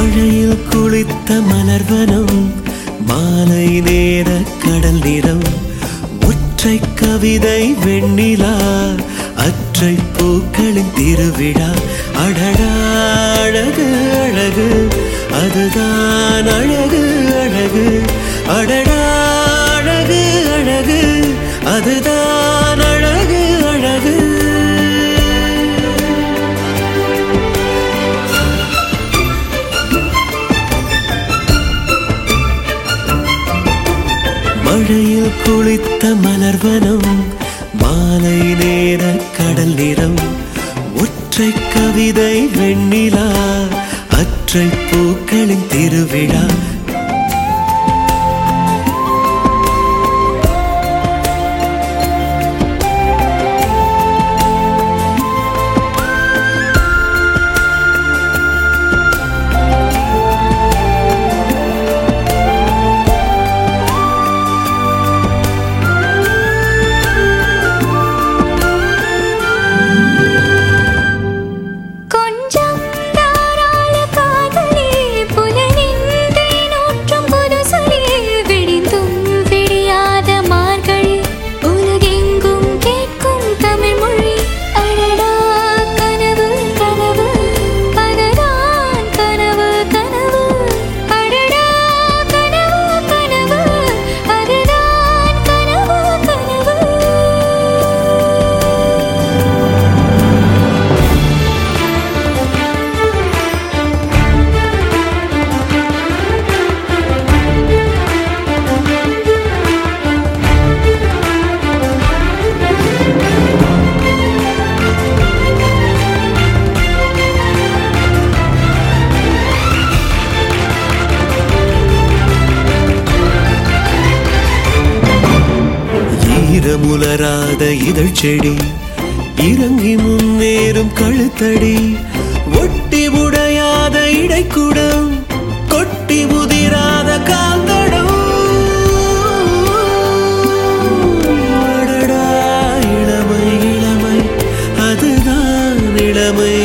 மழையில் குளித்த மலர்வனம் மாலை நேர கடல் நிறம் ஒற்றை கவிதை வெண்ணிலா அற்றை பூக்களின் திருவிழா அடடா அழகு அழகு அதுதான் அழகு அழகு அடடா அழகு அழகு அதுதான் அழகு அழகு மழையில் குளித்த மலர்வனம் மாலை நேர கடல் நிறம் ஒற்றை கவிதை வெண்ணிலா அற்றை பூக்களின் திருவிழா கொஞ்சம் தாராள காதலே புலனின்றி நூற்றும் புதுசலே விடிந்தும் விடியாத மார்கழி உலகெங்கும் கேட்கும் தமிழ் மொழி அடடா கனவு கனவு அதுதான் கனவு கனவு அடடா கனவு கனவு அதுதான் கனவு கனவு ஈரமுலராத இதழ் செடி இறங்கி முன்னேறும் கழுத்தடி ஒட்டி உடையாத இடைக்குடம் கொட்டி முதிராத காந்தடம் அடடா இளமை இளமை அதுதான் இளமை